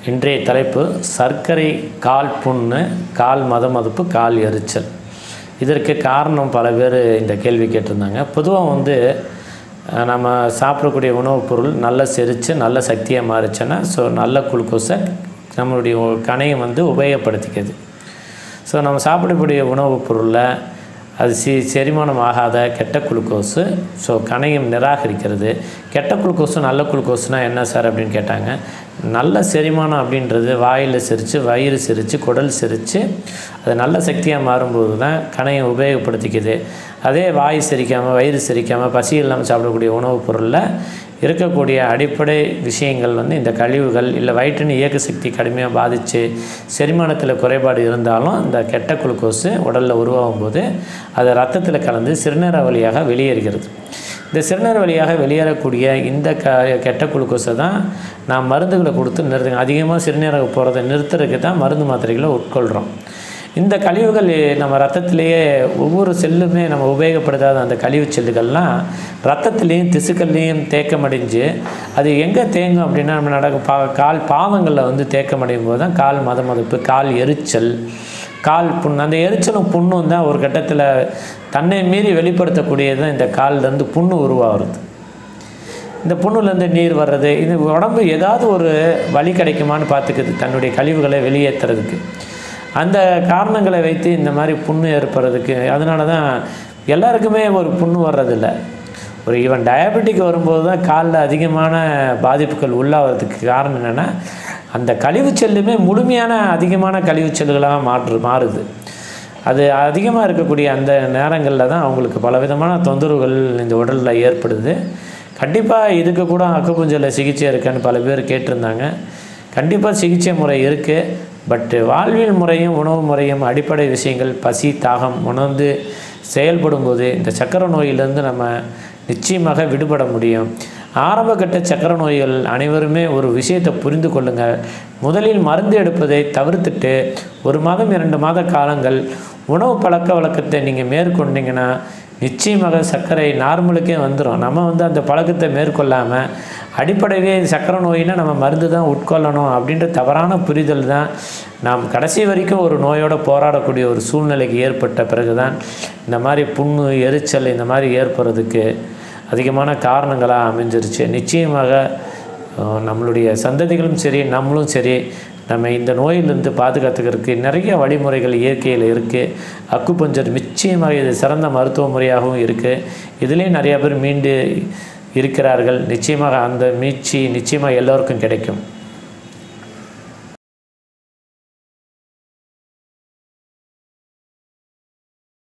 இன்றைய தலைப்பு சர்க்கரை கால் புண்ணு கால் மதமதுப்பு கால் எரிச்சல் இதற்கு காரணம் பல பேர் இந்த கேள்வி கேட்டிருந்தாங்க பொதுவாக வந்து அஹ், நம்ம சாப்பிடக்கூடிய உணவுப் பொருள் நல்ல செரித்து நல்ல சக்தியாக மாறுச்சுன்னா ஸோ நல்ல குளுக்கோஸை நம்மளுடைய கணையம் வந்து உபயோகப்படுத்திக்குது ஸோ நம்ம சாப்பிடக்கூடிய உணவுப் பொருளில் அது சி செரிமானம் ஆகாத கெட்ட குளுக்கோஸு ஸோ கணையம் நிராகரிக்கிறது கெட்ட குளுக்கோஸு நல்ல குளுக்கோஸ்னால் என்ன சார் அப்படின்னு கேட்டாங்க நல்ல செரிமானம் அப்படின்றது வாயில் செரித்து வயிறு செரித்து குடல் செரித்து அது நல்ல சக்தியாக மாறும்போது தான் கணையம் உபயோகப்படுத்திக்குது அதே வாய் செரிக்காமல் வயிறு செரிக்காமல் பசி இல்லாமல் சாப்பிடக்கூடிய உணவுப் பொருளில் இருக்கக்கூடிய அடிப்படை விஷயங்கள் வந்து இந்த கழிவுகள் இல்லை வயிற்றின் இயக்க சக்தி கடுமையாக பாதித்து செரிமானத்தில் குறைபாடு இருந்தாலும் இந்த கெட்ட குளுக்கோஸு உடலில் உருவாகும் போது அது ரத்தத்தில் கலந்து சிறுநீரக வழியாக வெளியேறுகிறது இந்த சிறுநீரக வழியாக வெளியேறக்கூடிய இந்த க கெட்ட குளுக்கோஸை தான் நாம் மருந்துகளை கொடுத்து நிறுத்துங்க அதிகமாக சிறுநீரக போகிறத நிறுத்துறதுக்கு தான் மருந்து மாத்திரைகளை உட்கொள்கிறோம் இந்த கழிவுகள் நம்ம ரத்தத்திலேயே ஒவ்வொரு செல்லுமே நம்ம உபயோகப்படுத்தாத அந்த கழிவு செல்லுகள்லாம் ரத்தத்துலேயும் திசுக்கள்லேயும் தேக்கமடைஞ்சு அது எங்கே தேங்கும் அப்படின்னா நம்ம நடக்கும் பா கால் பாதங்களில் வந்து தேக்கமடையும் போது தான் கால் மதமதப்பு கால் எரிச்சல் கால் புண் அந்த எரிச்சலும் புண்ணும் தான் ஒரு கட்டத்தில் தன்னை மீறி வெளிப்படுத்தக்கூடியது தான் இந்த கால்லேருந்து புண்ணு உருவாகிறது இந்த புண்ணுலேருந்து நீர் வர்றது இது உடம்பு ஏதாவது ஒரு வழி கிடைக்குமான்னு பார்த்துக்குது தன்னுடைய கழிவுகளை வெளியேற்றுறதுக்கு அந்த காரணங்களை வைத்து இந்த மாதிரி புண்ணு ஏற்படுறதுக்கு அதனால தான் எல்லாருக்குமே ஒரு புண்ணு வர்றதில்ல ஒரு ஈவன் டயபெட்டிக் வரும்போது தான் காலில் அதிகமான பாதிப்புகள் உள்ளாகிறதுக்கு காரணம் என்னென்னா அந்த கழிவுச் செல்லுமே முழுமையான அதிகமான கழிவுச் செல்லுகளாக மாற்று மாறுது அது அதிகமாக இருக்கக்கூடிய அந்த நேரங்களில் தான் அவங்களுக்கு பலவிதமான தொந்தரவுகள் இந்த உடலில் ஏற்படுது கண்டிப்பாக இதுக்கு கூட அக்குபுஞ்சல சிகிச்சை இருக்கான்னு பல பேர் கேட்டிருந்தாங்க கண்டிப்பாக சிகிச்சை முறை இருக்குது பட் வாழ்வியல் முறையும் உணவு முறையும் அடிப்படை விஷயங்கள் பசி தாகம் உணர்ந்து செயல்படும் போது இந்த சக்கரை நோயிலிருந்து நம்ம நிச்சயமாக விடுபட முடியும் ஆரம்பகட்ட சக்கரை நோய்கள் அனைவருமே ஒரு விஷயத்தை புரிந்து கொள்ளுங்கள் முதலில் மருந்து எடுப்பதை தவிர்த்துட்டு ஒரு மாதம் இரண்டு மாத காலங்கள் உணவு பழக்க வழக்கத்தை நீங்கள் மேற்கொண்டீங்கன்னா நிச்சயமாக சர்க்கரை நார்மலுக்கே வந்துடும் நம்ம வந்து அந்த பழக்கத்தை மேற்கொள்ளாமல் அடிப்படையே சர்க்கரை நோயினா நம்ம மருந்து தான் உட்கொள்ளணும் அப்படின்ற தவறான புரிதல் தான் நாம் கடைசி வரைக்கும் ஒரு நோயோடு போராடக்கூடிய ஒரு சூழ்நிலைக்கு ஏற்பட்ட பிறகு தான் இந்த மாதிரி புண்ணு எரிச்சல் இந்த மாதிரி ஏற்படுறதுக்கு அதிகமான காரணங்களாக அமைஞ்சிருச்சு நிச்சயமாக அஹ், நம்மளுடைய சந்ததிகளும் சரி நம்மளும் சரி நம்ம இந்த நோயிலிருந்து பாதுகாத்துக்கிறதுக்கு நிறைய வழிமுறைகள் இயற்கையில் இருக்குது அக்குபஞ்சர் நிச்சயமாக இது சிறந்த மருத்துவ முறையாகவும் இருக்குது இதுலேயும் நிறையா பேர் மீண்டு இருக்கிறார்கள் நிச்சயமாக அந்த மீட்சி நிச்சயமாக எல்லோருக்கும் கிடைக்கும்